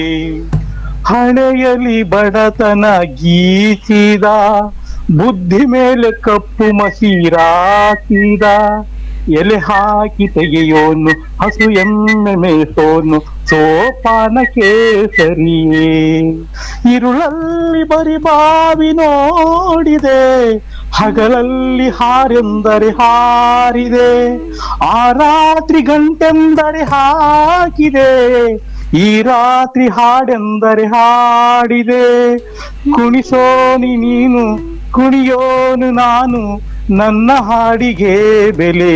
ಹಣೆಯಲಿ ಬಡತನ ಗೀಚಿದ ಬುದ್ಧಿ ಮೇಲೆ ಕಪ್ಪು ಮಸೀರಾಕಿದ ಎಲೆ ಹಾಕಿ ತೆಗೆಯೋನು ಹಸು ಎಮ್ಮೆ ಮೇಸೋನು ಸೋಪಾನ ಕೇಸರಿಯೇ ಇರುಳಲ್ಲಿ ಬರಿ ಬಾವಿ ನೋಡಿದೆ ಹಗಲಲ್ಲಿ ಹಾರೆಂದರೆ ಹಾರಿದೆ ಆ ರಾತ್ರಿ ಗಂಟೆಂದರೆ ಹಾಕಿದೆ ಈ ರಾತ್ರಿ ಹಾಡೆಂದರೆ ಹಾಡಿದೆ ಕುಣಿಸೋನಿ ನೀನು ಕುಣಿಯೋನು ನಾನು ನನ್ನ ಹಾಡಿಗೆ ಬೆಲೆ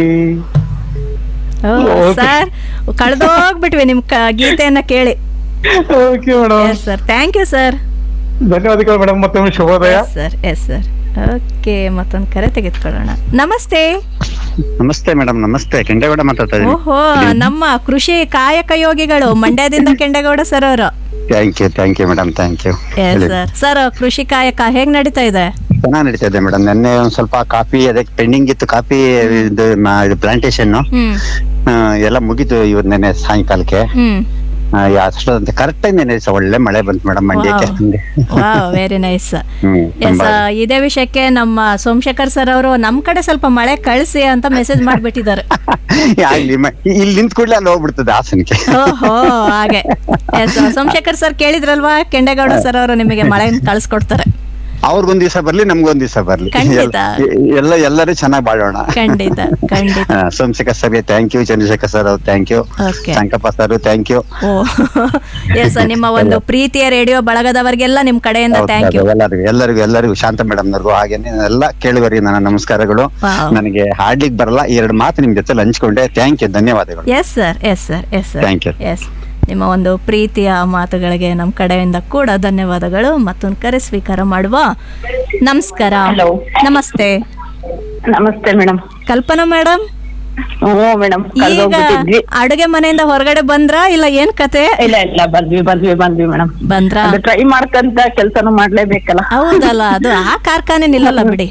ಸರ್ ಕಳೆದೋಗ್ಬಿಟ್ವಿ ನಿಮ್ ಕ- ಗೀತೆಯನ್ನ ಕೇಳಿ okay madam yes sir thank you sir ಧನ್ಯವಾದಗಳು ಮೇಡಮ್ ಮತ್ತೊಮ್ಮೆ ಶುಭೋದಯ yes sir yes sir okay ಮತ್ತೊಂದು ಕರೆ ತೆಗೆದುಕೊಳ್ಳೋಣ ನಮಸ್ತೆ ನಮಸ್ತೆ ಮೇಡಮ್ ನಮಸ್ತೆ ಕೆಂಡೇಗೌಡ ಮಾತಾಡ್ತಾ ಓಹೋ ನಮ್ಮ ಕೃಷಿ ಕಾಯಕ ಯೋಗಿಗಳು ಮಂಡ್ಯದಿಂದ ಕೆಂಡೇಗೌಡ ಸರ್ ಅವರು thank you thank you madam thank you yes sir sir ಕೃಷಿ ಕಾಯಕ ಹೇಗ್ ನಡೀತಾ ಇದೆ ಚೆನ್ನಾಗಿ ನಡೀತಾ ಇದೆ ಮೇಡಮ್ ನಿನ್ನೆ ಒಂದ್ ಸ್ವಲ್ಪ ಕಾಫಿ ಅದಕ್ಕೆ ಪೆಂಡಿಂಗ್ ಇತ್ತು ಕಾಫಿ ಇದು ಮ- ಇದು ಪ್ಲಾಂಟೇಶನ್ ಹ್ಮ್ ಎಲ್ಲ ಮುಗೀತು ಇವತ್ತು ನೆನ್ನೆ ಸಾಯಂಕಾಲಕ್ಕೆ ಹ್ಮ್ ಅಷ್ಟೊಂದು ಕರೆಕ್ಟ್ ಆಗಿ ನೆನೆ ದಿವಸ ಒಳ್ಳೆ ಮಳೆ ಬಂತು ಮೇಡಮ್ ಮಂಡ್ಯಕ್ಕೆ wow very nice hmm yes ತುಂಬಾ ಇದೇ ವಿಷಯಕ್ಕೆ ನಮ್ಮ ಸೋಮಶೇಖರ್ ಸರ್ ಅವರು ನಮ್ ಕಡೆ ಸ್ವಲ್ಪ ಮಳೆ ಕಳಿಸಿ ಅಂತ ಮೆಸೇಜ್ ಮಾಡ್ಬಿಟ್ಟಿದ್ದಾರೆ ಆಗ್ಲಿ ಮ- ಇಲ್ಲಿ ನಿಂತ್ ಕೂಡ್ಲೆ ಅಲ್ಲಿ ಹೋಗ್ಬಿಡ್ತದೆ ಹಾಸನಕ್ಕೆ ಓಹೋ ಹಾಗೆ ಎಸ್ ಸೋಮಶೇಖರ್ ಸರ್ ಕೇಳಿದ್ರಲ್ವಾ ಕೆಂಡೇಗೌಡ ಸರ್ ಅವರು ನಿಮಗೆ ಮಳೆ ಕಳಿಸ್ಕೊಡ್ತಾರೆ ಅವ್ರಿಗೊಂದ್ ದಿವಸ ಬರ್ಲಿ ನಮ್ಗೊಂದ್ ದಿವಸ ಬರ್ಲಿ ಖಂಡಿತ. ಎಲ್ಲ- ಎಲ್ಲ ಎಲ್ಲರೂ ಚೆನ್ನಾಗಿ ಬಾಳೋಣ ಖಂಡಿತ ಖಂಡಿತ ಹಾ, ಸೋಮಶೇಖರ್ ಸರ್ಗೆ ಥ್ಯಾಂಕ್ ಯು ಚಂದ್ರಶೇಖರ್ ಸರ್ ಅವ್ರು thank you okay Shankappa sir thank you oh yes ನಿಮ್ಮ ಒಂದು ಪ್ರೀತಿಯ ರೇಡಿಯೋ ಬಳಗದವರಿಗೆಲ್ಲ ನಿಮ್ ಕಡೆಯಿಂದ ಥ್ಯಾಂಕ್ ಯು ಎಲ್ಲರಿಗೂ ಎಲ್ಲರಿಗೂ ಎಲ್ಲರಿಗೂ ಶಾಂತ ಮೇಡಮ್ ನರ್ಗೂ ಹಾಗೇನೆ ಎಲ್ಲ ಕೇಳುವರಿಗೆ ನನ್ನ ನಮಸ್ಕಾರಗಳು Wow. ನನಗೆ ಹಾಡ್ಲಿಕ್ಕೆ ಬರಲ್ಲ ಎರಡು ಮಾತು ನಿಮ್ ಜೊತೆ ಹಂಚ್ಕೊಂಡೆ ಥ್ಯಾಂಕ್ ಯು ಧನ್ಯವಾದಗಳು yes sir yes sir yes sir Thank you. Yes ನಿಮ್ಮ ಒಂದು ಪ್ರೀತಿಯ ಮಾತುಗಳಿಗೆ ನಮ್ಮ ಕಡೆಯಿಂದ ಕೂಡ ಧನ್ಯವಾದಗಳು ಮತ್ತೊಂದು ಕರೆ ಸ್ವೀಕಾರ ಮಾಡುವ ನಮಸ್ಕಾರ Hello. ನಮಸ್ತೆ ನಮಸ್ತೆ ಮೇಡಮ್ ಕಲ್ಪನಾ ಮೇಡಮ್ ಹ್ಞೂ ಮೇಡಮ್ ಈಗ ಕಳ್ದೋಗ್ಬಿಟ್ಟಿದ್ವಿ ಅಡುಗೆ ಮನೆಯಿಂದ ಹೊರಗಡೆ ಬಂದ್ರಾ ಇಲ್ಲ ಏನ್ ಕತೆ ಇಲ್ಲ ಇಲ್ಲ ಬಂದ್ವಿ ಬಂದ್ವಿ ಬಂದ್ವಿ ಮೇಡಮ್ ಬಂದ್ರಾ ಅದು ಟ್ರೈ ಮಾಡ್ಕಂತ ಕೆಲ್ಸನೂ ಮಾಡ್ಲೇಬೇಕಲ್ಲ ಹೌದಲ್ಲ ಅದು ಆ ಕಾರ್ಖಾನೆ ನಿಲ್ಲಲ್ಲ ಬಿಡಿ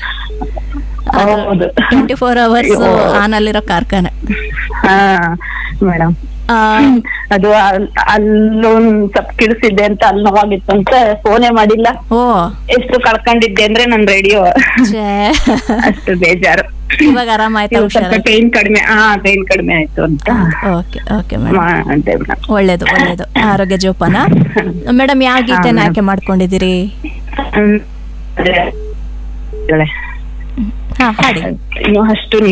ಹೌದು ಟ್ವೆಂಟಿ ಫೋರ್ ಅವರ್ಸ್ ಅಯ್ಯೋ. ಆನ್ ಅಲ್ಲಿರೋ ಕಾರ್ಖಾನೆ ಹಾ ಮೇಡಮ್ ಆ, ಅದು ಅಲ್- ಅಲ್ಲೊಂದ್ ಸ್ವಲ್ಪ ಕಿಡಿಸಿದ್ದೆ ಅಂತ ಅಲ್ಲಿ ನೋವಾಗಿತ್ತು ಅಂತ ಫೋನೇ ಮಾಡಿಲ್ಲ ಓ ಎಷ್ಟು ಕಳ್ಕೊಂಡಿದ್ದೆ ಅಂದ್ರೆ ನನ್ ರೇಡಿಯೋ ಛೇ. ಅಷ್ಟು ಬೇಜಾರು ಇವಾಗ ಆರಾಮಾಯ್ತಾ ಇವಾಗ ಸ್ವಲ್ಪ ಹುಷಾರ ಪೇನ್ ಕಡಿಮೆ ಹಾ ಪೇನ್ ಕಡಿಮೆ ಆಯ್ತು ಅಂತ ಓಕೆ ಓಕೆ ಮೇಡಮ್ ಮಾಡಿದೆ ಮೇಡಮ್ ಒಳ್ಳೇದು ಒಳ್ಳೇದು ಆರೋಗ್ಯ ಜೋಪಾನ ಮೇಡಮ್ ಯಾವ ಗೀತೆನ ಆಯ್ಕೆ ಮಾಡ್ಕೊಂಡಿದ್ದೀರಿ ಹ್ಮ್. ಅದೇ. ಹಾ ಹಾಡಿ ಇನ್ನು ಅಷ್ಟು